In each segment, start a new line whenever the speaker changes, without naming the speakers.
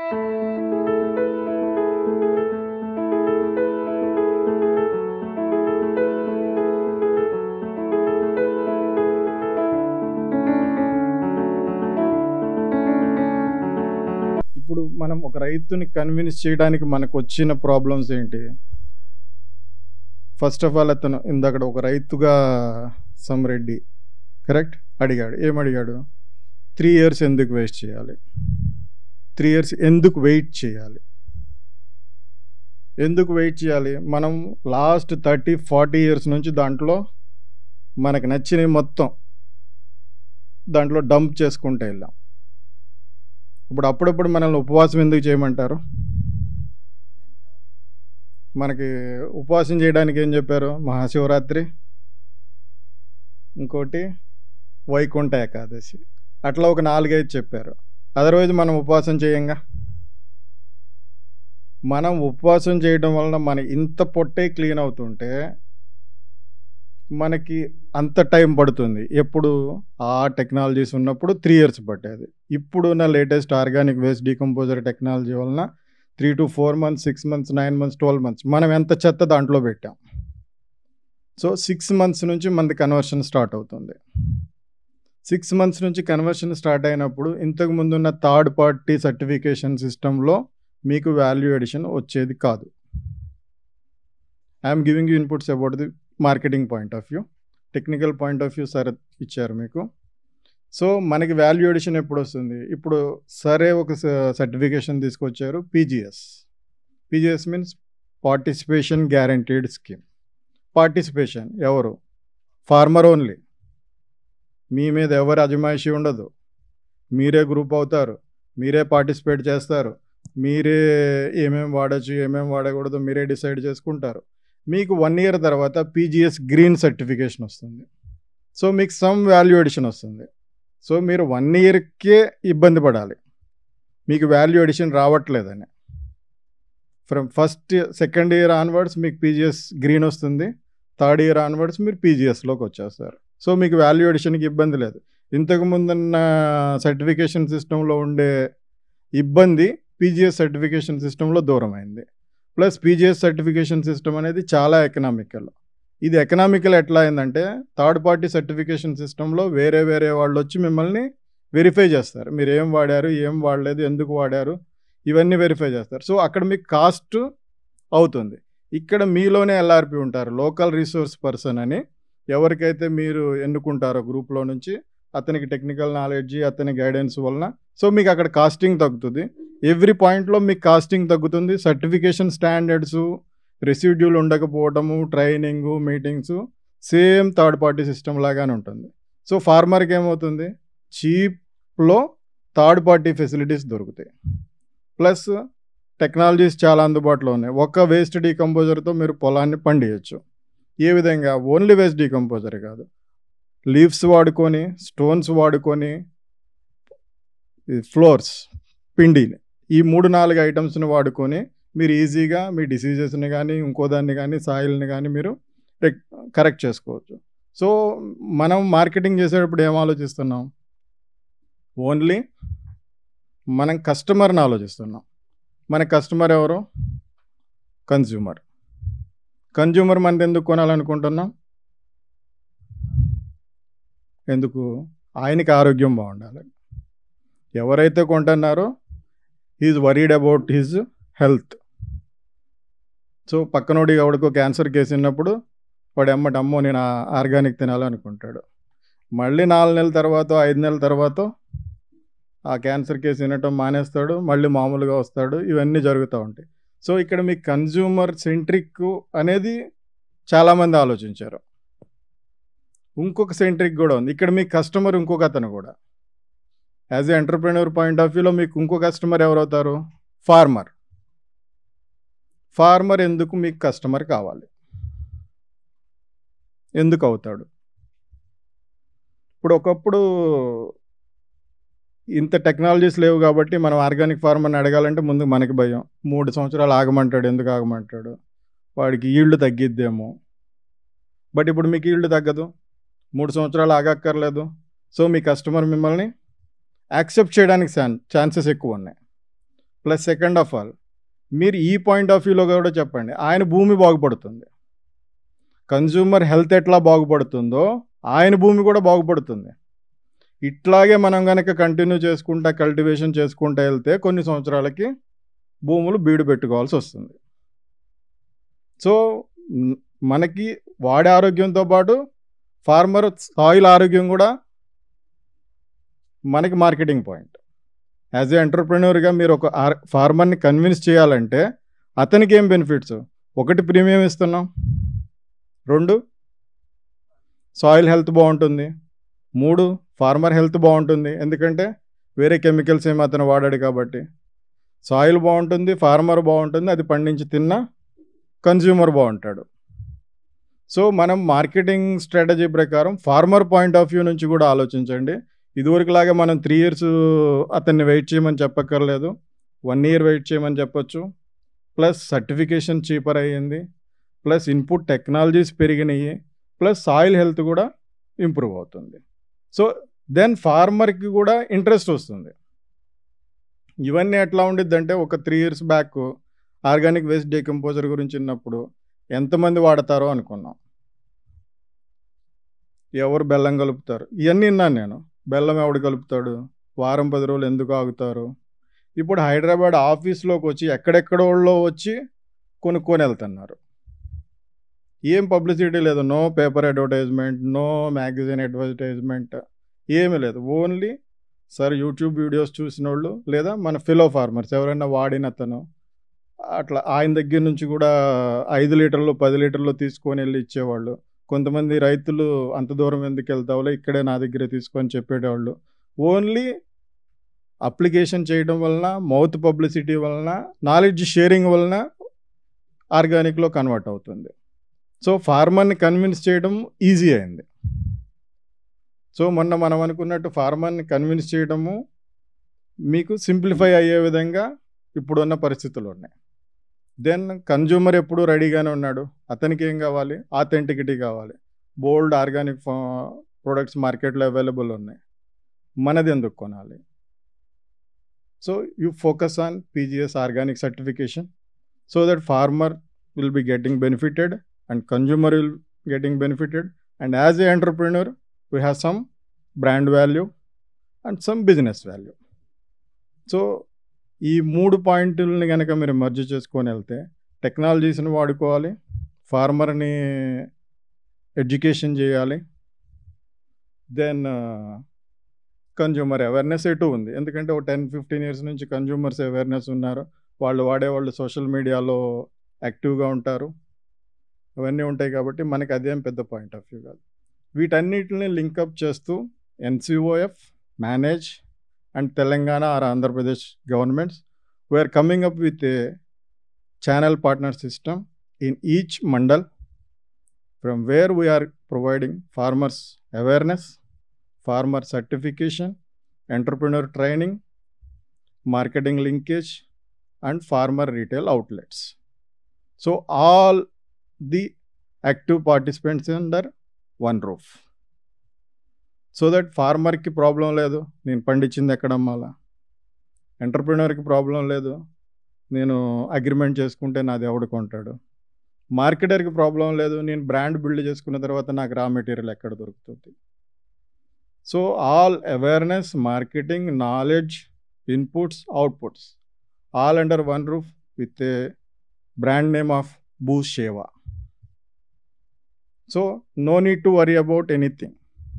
ఇప్పుడు మనం ఒక రైతుని కన్విన్స్ చేయడానికి మనకు వచ్చిన ప్రాబ్లమ్స్ ఏంటి ఫస్ట్ ఆఫ్ ఆల్ అతను ఇందాక ఒక రైతుగా సమ్రెడ్డి కరెక్ట్ అడిగాడు ఏం అడిగాడు త్రీ ఇయర్స్ ఎందుకు వేస్ట్ చేయాలి త్రీ ఇయర్స్ ఎందుకు వెయిట్ చేయాలి ఎందుకు వెయిట్ చేయాలి మనం లాస్ట్ థర్టీ ఫార్టీ ఇయర్స్ నుంచి దాంట్లో మనకు నచ్చినవి మొత్తం దాంట్లో డంప్ చేసుకుంటూ వెళ్ళాం ఇప్పుడు అప్పుడప్పుడు మనల్ని ఉపవాసం ఎందుకు చేయమంటారు మనకి ఉపవాసం చేయడానికి ఏం చెప్పారు మహాశివరాత్రి ఇంకోటి వైకుంఠ ఏకాదశి అట్లా ఒక నాలుగైదు చెప్పారు అదర్వైజ్ మనం ఉపవాసం చేయంగా మనం ఉపవాసం చేయడం వలన మన ఇంత పొట్టే క్లీన్ అవుతుంటే మనకి అంత టైం పడుతుంది ఎప్పుడు ఆ టెక్నాలజీస్ ఉన్నప్పుడు త్రీ ఇయర్స్ పట్టేది ఇప్పుడున్న latest organic waste decomposer technology వలన three to four months six months nine months twelve months మనం ఎంత చెత్త దాంట్లో పెట్టాం సో సిక్స్ మంత్స్ నుంచి మనది కన్వర్షన్ స్టార్ట్ అవుతుంది సిక్స్ మంత్స్ నుంచి కన్వర్షన్ స్టార్ట్ అయినప్పుడు ఇంతకు ముందున్న థర్డ్ పార్టీ సర్టిఫికేషన్ సిస్టంలో మీకు వాల్యూ ఎడిషన్ వచ్చేది కాదు I'm giving you inputs about the marketing point of view technical point of view సరే ఇచ్చారు మీకు సో మనకి వాల్యూ ఎడిషన్ ఎప్పుడు వస్తుంది ఇప్పుడు సరే ఒక సర్టిఫికేషన్ తీసుకొచ్చారు PGS PGS means participation guaranteed scheme participation ఎవరు ఫార్మర్ ఓన్లీ మీ మీద ఎవరు అజమాయిషి ఉండదు మీరే గ్రూప్ అవుతారు మీరే పార్టిసిపేట్ చేస్తారు మీరే ఏమేమి వాడచ్చు ఏమేమి వాడకూడదు మీరే డిసైడ్ చేసుకుంటారు మీకు వన్ ఇయర్ తర్వాత పీజీఎస్ గ్రీన్ సర్టిఫికేషన్ వస్తుంది సో మీకు సమ్ వాల్యూ ఎడిషన్ వస్తుంది సో మీరు వన్ ఇయర్కే ఇబ్బంది పడాలి మీకు వాల్యూ ఎడిషన్ రావట్లేదని from first second year onwards మీకు పీజీఎస్ గ్రీన్ వస్తుంది థర్డ్ ఇయర్ ఆన్వర్డ్స్ మీరు పీజీఎస్లోకి వచ్చేస్తారు సో మీకు వాల్యూ ఎడిషన్కి ఇబ్బంది లేదు ఇంతకు ముందున్న సర్టిఫికేషన్ సిస్టంలో ఉండే ఇబ్బంది పీజీఎస్ సర్టిఫికేషన్ సిస్టంలో దూరం అయింది ప్లస్ పీజీఎస్ సర్టిఫికేషన్ సిస్టమ్ అనేది చాలా ఎకనామికల్ ఇది ఎకనామికల్ ఎట్లా అయిందంటే థర్డ్ పార్టీ సర్టిఫికేషన్ సిస్టంలో వేరే వేరే వాళ్ళు వచ్చి మిమ్మల్ని వెరిఫై చేస్తారు మీరు ఏం వాడారు ఏం వాడలేదు ఎందుకు వాడారు ఇవన్నీ వెరిఫై చేస్తారు సో అక్కడ మీకు కాస్ట్ అవుతుంది ఇక్కడ మీలోనే ఎల్ఆర్పి ఉంటారు లోకల్ రిసోర్స్ పర్సన్ అని ఎవరికైతే మీరు ఎన్నుకుంటారో గ్రూప్లో నుంచి అతనికి టెక్నికల్ నాలెడ్జ్ అతని గైడెన్స్ వలన సో మీకు అక్కడ కాస్టింగ్ తగ్గుతుంది ఎవ్రీ పాయింట్లో మీకు కాస్టింగ్ తగ్గుతుంది సర్టిఫికేషన్ స్టాండర్డ్స్ రెసిడ్యూల్ ఉండకపోవటము training meetings same third party system లాగానే ఉంటుంది సో ఫార్మర్కి ఏమవుతుంది చీప్లో థర్డ్ పార్టీ ఫెసిలిటీస్ దొరుకుతాయి ప్లస్ టెక్నాలజీస్ చాలా అందుబాటులో ఉన్నాయి ఒక వేస్ట్ డీకంపోజర్తో మీరు పొలాన్ని పండియచ్చు ఏ విధంగా ఓన్లీ వేస్ట్ డీకంపోజర్ కాదు లీవ్స్ వాడుకొని స్టోన్స్ వాడుకొని ఫ్లోర్స్ పిండిని ఈ మూడు నాలుగు ఐటమ్స్ని వాడుకొని మీరు ఈజీగా మీ డిసీజెస్ని కానీ ఇంకో దాన్ని కానీ సాయిల్ని కానీ మీరు కరెక్ట్ చేసుకోవచ్చు సో మనం మార్కెటింగ్ చేసేటప్పుడు ఏం ఆలోచిస్తున్నాం ఓన్లీ మనం కస్టమర్ని ఆలోచిస్తున్నాం మన కస్టమర్ ఎవరు కన్జ్యూమర్ కన్జ్యూమర్ మనది ఎందుకు కొనాలనుకుంటున్నాం ఎందుకు ఆయనకి ఆరోగ్యం బాగుండాలి ఎవరైతే కొంటున్నారో he's worried about his health so పక్కనోడి ఎవడికో క్యాన్సర్ కేసు ఉన్నప్పుడు వాడు ఎమ్మట అమ్మో నేను ఆర్గానిక్ తినాలనుకుంటాడు మళ్ళీ నాలుగు నెలల తర్వాత ఐదు నెలల తర్వాత ఆ క్యాన్సర్ కేసు వినటం మానేస్తాడు మళ్ళీ మామూలుగా వస్తాడు ఇవన్నీ జరుగుతూ ఉంటాయి సో ఇక్కడ మీ కన్జ్యూమర్ సెంట్రిక్ అనేది చాలామంది ఆలోచించారు ఇంకొక సెంట్రిక్ కూడా ఉంది ఇక్కడ మీ కస్టమర్ ఇంకొక అతను కూడా as a entrepreneur point of వ్యూలో మీకు ఇంకో కస్టమర్ ఎవరవుతారు ఫార్మర్ ఫార్మర్ ఎందుకు మీకు కస్టమర్ కావాలి ఎందుకు అవుతాడు ఇప్పుడు ఒకప్పుడు ఇంత టెక్నాలజీస్ లేవు కాబట్టి మనం ఆర్గానిక్ ఫార్మర్ని అడగాలంటే ముందు మనకి భయం మూడు సంవత్సరాలు ఆగమంటాడు ఎందుకు ఆగమంటాడు వాడికి ఈల్డ్ తగ్గిద్దేమో బట్ ఇప్పుడు మీకు ఈల్డ్ తగ్గదు మూడు సంవత్సరాలు ఆగక్కర్లేదు సో మీ కస్టమర్ మిమ్మల్ని యాక్సెప్ట్ చేయడానికి ఛాన్సెస్ ఎక్కువ ఉన్నాయి ప్లస్ సెకండ్ ఆఫ్ ఆల్ మీరు ఈ పాయింట్ ఆఫ్ వ్యూలో కూడా చెప్పండి ఆయన భూమి బాగుపడుతుంది కన్జ్యూమర్ హెల్త్ ఎట్లా బాగుపడుతుందో ఆయన భూమి కూడా బాగుపడుతుంది ఇట్లాగే మనం కనుక కంటిన్యూ చేసుకుంటా కల్టివేషన్ చేసుకుంటా వెళ్తే కొన్ని సంవత్సరాలకి భూములు బీడు పెట్టుకోవాల్సి వస్తుంది సో మ్, మనకి వాడే ఆరోగ్యంతో పాటు ఫార్మర్ సాయిల్ ఆరోగ్యం కూడా మనకి మార్కెటింగ్ పాయింట్ యాజ్ ఏ ఎంటర్ప్రెన్యూర్గా మీరు ఒక ఆర్- ఫార్మర్ని కన్విన్స్ చేయాలంటే అతనికి ఏం బెనిఫిట్స్ ఒకటి ప్రీమియం ఇస్తున్నాం రెండు సాయిల్ హెల్త్ బాగుంటుంది మూడు ఫార్మర్ హెల్త్ బాగుంటుంది ఎందుకంటే వేరే కెమికల్స్ ఏమి అతను వాడాడు కాబట్టి సాయిల్ బాగుంటుంది ఫార్మర్ బాగుంటుంది అది పండించి తిన్న కన్జ్యూమర్ బాగుంటాడు సో మనం మార్కెటింగ్ స్ట్రాటజీ ప్రకారం ఫార్మర్ పాయింట్ ఆఫ్ వ్యూ నుంచి కూడా ఆలోచించండి ఇదివరకులాగా మనం త్రీ ఇయర్స్ అతన్ని వెయిట్ చేయమని చెప్పక్కర్లేదు వన్ ఇయర్ వెయిట్ చేయమని చెప్పొచ్చు ప్లస్ సర్టిఫికేషన్ చీపర్ అయ్యింది ప్లస్ ఇన్పుట్ టెక్నాలజీస్ పెరిగినాయి ప్లస్ సాయిల్ హెల్త్ కూడా ఇంప్రూవ్ అవుతుంది సో దెన్ ఫార్మర్కి కూడా ఇంట్రెస్ట్ వస్తుంది ఇవన్నీ ఎట్లా ఉండిద్దంటే ఒక three years back organic waste decomposer గురించి విన్నప్పుడు ఎంతమంది వాడతారో అనుకున్నాం ఎవరు బెల్లం కలుపుతారు ఇవన్నీ విన్నాను నేను బెల్లం ఎవడు కలుపుతాడు వారం పది రోజులు ఎందుకు ఆగుతారు ఇప్పుడు హైదరాబాద్ ఆఫీస్లోకి వచ్చి ఎక్కడెక్కడోళ్ళో వచ్చి కొనుక్కొని వెళ్తున్నారు ఏం పబ్లిసిటీ లేదు no paper advertisement no magazine advertisement ఏమీ లేదు ఓన్లీ సార్ యూట్యూబ్ వీడియోస్ చూసిన వాళ్ళు లేదా మన ఫిలో ఫార్మర్స్ ఎవరైనా వాడిన అతను అట్లా ఆయన దగ్గర నుంచి కూడా ఐదు లీటర్లు పది లీటర్లు తీసుకొని వెళ్ళి ఇచ్చేవాళ్ళు కొంతమంది రైతులు అంత దూరం ఎందుకు వెళ్తావులే ఇక్కడే నా దగ్గరే తీసుకొని చెప్పేటవాళ్ళు ఓన్లీ అప్లికేషన్ చేయడం వలన మౌత్ పబ్లిసిటీ వలన నాలెడ్జ్ షేరింగ్ వలన ఆర్గానిక్లో కన్వర్ట్ అవుతుంది సో ఫార్మర్ని కన్విన్స్ చేయడం ఈజీ అయింది సో మొన్న మనం అనుకున్నట్టు ఫార్మర్ని కన్విన్స్ చేయడము మీకు సింప్లిఫై అయ్యే విధంగా ఇప్పుడున్న పరిస్థితులు ఉన్నాయి దెన్ కన్జ్యూమర్ ఎప్పుడు రెడీగానే ఉన్నాడు అతనికి ఏం కావాలి ఆథెంటిసిటీ కావాలి బోల్డ్ ఆర్గానిక్ ప్రొడక్ట్స్ మార్కెట్లో అవైలబుల్ ఉన్నాయి మనది ఎందుకు కొనాలి so you focus on PGS organic certification so that farmer will be getting benefited and consumer will getting benefited and as a entrepreneur we have some brand value and some business value so ఈ మూడు పాయింట్లని కనుక మీరు merge చేసుకొని వెళ్తే టెక్నాలజీస్ని వాడుకోవాలి ఫార్మర్ని education చేయాలి దెన్ కన్జ్యూమర్ అవేర్నెస్ ఎటు ఉంది ఎందుకంటే ఒక టెన్ ఫిఫ్టీన్ ఇయర్స్ నుంచి కన్జ్యూమర్స్ అవేర్నెస్ ఉన్నారు వాళ్ళు వాడేవాళ్ళు సోషల్ మీడియాలో యాక్టివ్గా ఉంటారు అవన్నీ ఉంటాయి కాబట్టి మనకి అదేం పెద్ద పాయింట్ ఆఫ్ వ్యూ కాదు వీటన్నిటిని లింకప్ చేస్తూ NCOF manage and Telangana or Andhra Pradesh governments we are coming up with a channel partner system in each mandal from where we are providing farmers awareness farmer certification, entrepreneur training, marketing linkage, and farmer retail outlets. So, all the active participants under one roof. So that ఫార్మర్కి problem లేదు నేను పండించింది ఎక్కడ అమ్మాలా ఎంటర్ప్రినర్కి problem లేదు నేను agreement చేసుకుంటే నాది ఎవడు కొంటాడు మార్కెటర్కి ప్రాబ్లం లేదు నేను బ్రాండ్ బిల్డ్ చేసుకున్న తర్వాత నాకు రా మెటీరియల్ ఎక్కడ దొరుకుతుంది so all awareness marketing knowledge inputs outputs all under one roof with a brand name of బూ షేవా so no need to worry about anything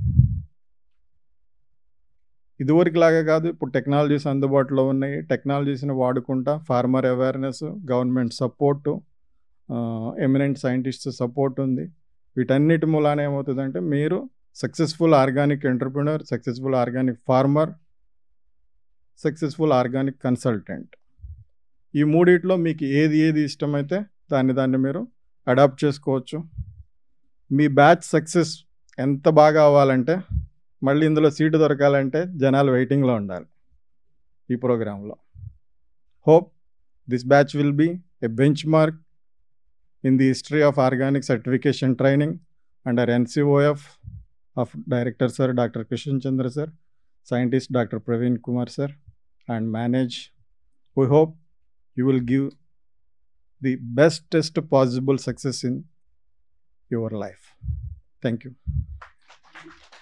ఇదివరకు లాగా కాదు ఇప్పుడు టెక్నాలజీస్ అందుబాటులో ఉన్నాయి టెక్నాలజీస్ని వాడుకుంటా farmer awareness government support eminent scientist support ఉంది వీటన్నిటి మూలాన ఏమవుతుందంటే మీరు successful organic entrepreneur successful organic farmer successful organic consultant ఈ మూడిట్లో మీకు ఏది ఏది ఇష్టమైతే దాన్ని దాన్ని మీరు అడాప్ట్ చేసుకోవచ్చు మీ బ్యాచ్ సక్సెస్ ఎంత బాగా అవ్వాలంటే మళ్ళీ ఇందులో సీటు దొరకాలంటే జనాలు వెయిటింగ్లో ఉండాలి ఈ ప్రోగ్రాంలో hope this batch will be a benchmark in the history of organic certification training under NCOF of Director Sir Dr. Krishan Chandra Sir, Scientist Dr. Praveen Kumar Sir, and manage We hope you will give the bestest possible success in your life. Thank you.